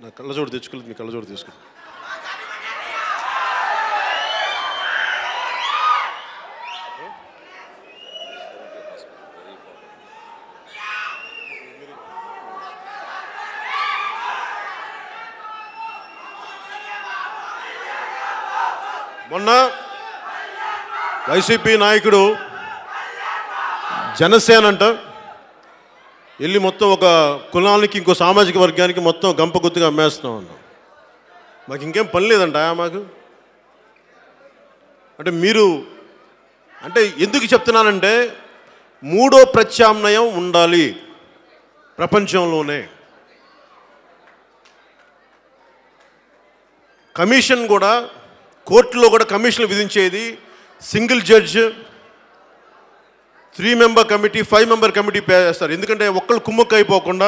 నా కళ్ళజోడు తెచ్చుకోలేదు మీ కళ్ళజోడు తీసుకుని మొన్న వైసీపీ నాయకుడు జనసేన అంట వెళ్ళి మొత్తం ఒక కులానికి ఇంకో సామాజిక వర్గానికి మొత్తం గంప గుత్తుగా అమ్మేస్తున్నాం అన్న మాకు ఇంకేం పని లేదంట మాకు అంటే మీరు అంటే ఎందుకు చెప్తున్నానంటే మూడో ప్రత్యామ్నాయం ఉండాలి ప్రపంచంలోనే కమిషన్ కూడా కోర్టులో కూడా కమిషన్లు విధించేది single judge three member committee five member committee pay చేస్తారు ఎందుకంటే ఒక్కళ్ళు కుమ్మక్క అయిపోకుండా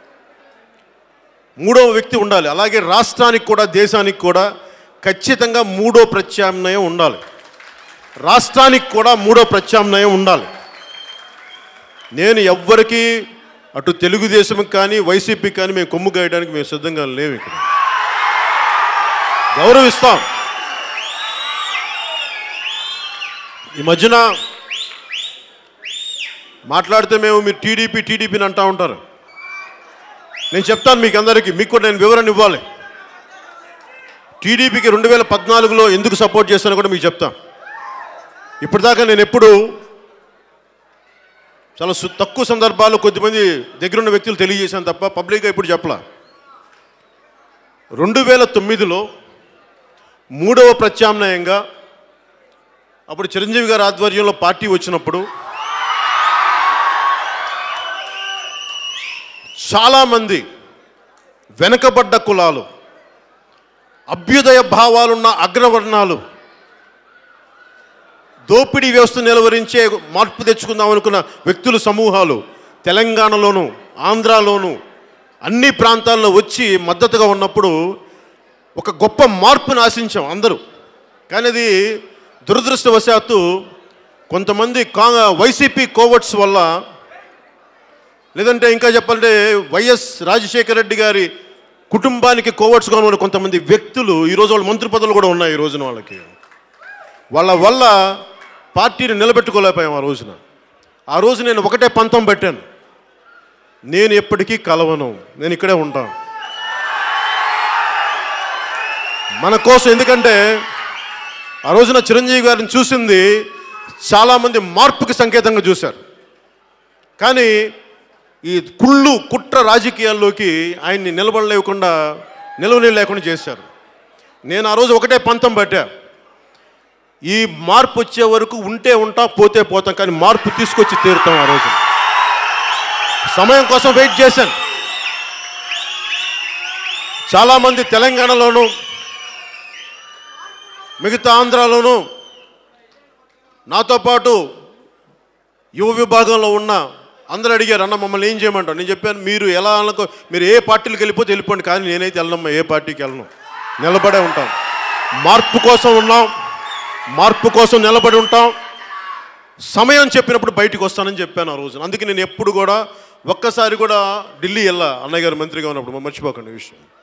మూడవ వ్యక్తి ఉండాలి అలాగే రాష్ట్రానికి కూడా దేశానికి కూడా ఖచ్చితంగా మూడో ప్రత్యామ్నాయం ఉండాలి రాష్ట్రానికి కూడా మూడో ప్రత్యామ్నాయం ఉండాలి నేను ఎవ్వరికీ అటు తెలుగుదేశంకి కానీ వైసీపీకి కానీ మేము కొమ్ము గాయడానికి మేము సిద్ధంగా లేవు ఇక్కడ గౌరవిస్తాం ఈ మధ్యన మాట్లాడితే మేము మీరు టీడీపీ టీడీపీని అంటా ఉంటారు నేను చెప్తాను మీకు అందరికీ మీకు కూడా నేను వివరణ ఇవ్వాలి టీడీపీకి రెండు వేల పద్నాలుగులో ఎందుకు సపోర్ట్ చేస్తానో కూడా మీకు చెప్తాను ఇప్పటిదాకా నేను ఎప్పుడు చాలా సు- తక్కువ సందర్భాల్లో కొద్దిమంది దగ్గరున్న వ్యక్తులు తెలియజేశాను తప్ప పబ్లిక్గా ఇప్పుడు చెప్పలా రెండు వేల తొమ్మిదిలో మూడవ ప్రత్యామ్నాయంగా అప్పుడు చిరంజీవి గారి ఆధ్వర్యంలో పార్టీ వచ్చినప్పుడు చాలామంది వెనకబడ్డ కులాలు అభ్యుదయ భావాలున్న అగ్రవర్ణాలు దోపిడీ వ్యవస్థ నిలవరించే మార్పు తెచ్చుకుందాం అనుకున్న వ్యక్తుల సమూహాలు తెలంగాణలోను ఆంధ్రాలోను అన్ని ప్రాంతాల్లో వచ్చి మద్దతుగా ఉన్నప్పుడు ఒక గొప్ప మార్పును ఆశించాం అందరూ కానీ అది దురదృష్టవశాత్తు కొంతమంది కా వైసీపీ కోవట్స్ వల్ల లేదంటే ఇంకా చెప్పాలంటే వైఎస్ రాజశేఖర రెడ్డి గారి కుటుంబానికి కోవట్స్గా ఉన్న కొంతమంది వ్యక్తులు ఈరోజు వాళ్ళ మంత్రి పదవులు కూడా ఉన్నాయి ఈ రోజున వాళ్ళకి వాళ్ళ వల్ల పార్టీని నిలబెట్టుకోలేకపోయాం ఆ రోజున ఆ రోజు నేను ఒకటే పంతం పెట్టాను నేను ఎప్పటికీ కలవను నేను ఇక్కడే ఉంటాను మన కోసం ఎందుకంటే ఆ రోజున చిరంజీవి గారిని చూసింది చాలామంది మార్పుకి సంకేతంగా చూశారు కానీ ఈ కుళ్ళు కుట్ర రాజకీయాల్లోకి ఆయన్ని నిలబడలేకుండా నిలవని లేకుండా చేశారు నేను ఆ రోజు ఒకటే పంతం పట్టా ఈ మార్పు వచ్చే వరకు ఉంటే ఉంటాం పోతే పోతాం కానీ మార్పు తీసుకొచ్చి తీరుతాం ఆ రోజు సమయం కోసం వెయిట్ చేశాను చాలామంది తెలంగాణలోను మిగతా ఆంధ్రాలోను నాతో పాటు యువ విభాగంలో ఉన్న అందరూ అడిగారు అన్న మమ్మల్ని ఏం చేయమంటారు నేను చెప్పాను మీరు ఎలా అనుకో మీరు ఏ పార్టీలకు వెళ్ళిపోతే వెళ్ళిపోండి కానీ నేనైతే వెళ్ళనమ్మా ఏ పార్టీకి వెళ్ళను నిలబడే ఉంటాం మార్పు కోసం ఉన్నాం మార్పు కోసం నిలబడి ఉంటాం సమయం చెప్పినప్పుడు బయటికి వస్తానని చెప్పాను ఆ రోజున అందుకే నేను ఎప్పుడు కూడా ఒక్కసారి కూడా ఢిల్లీ వెళ్ళా అన్నయ్య గారు మంత్రిగా ఉన్నప్పుడు మర్చిపోకండి ఈ విషయం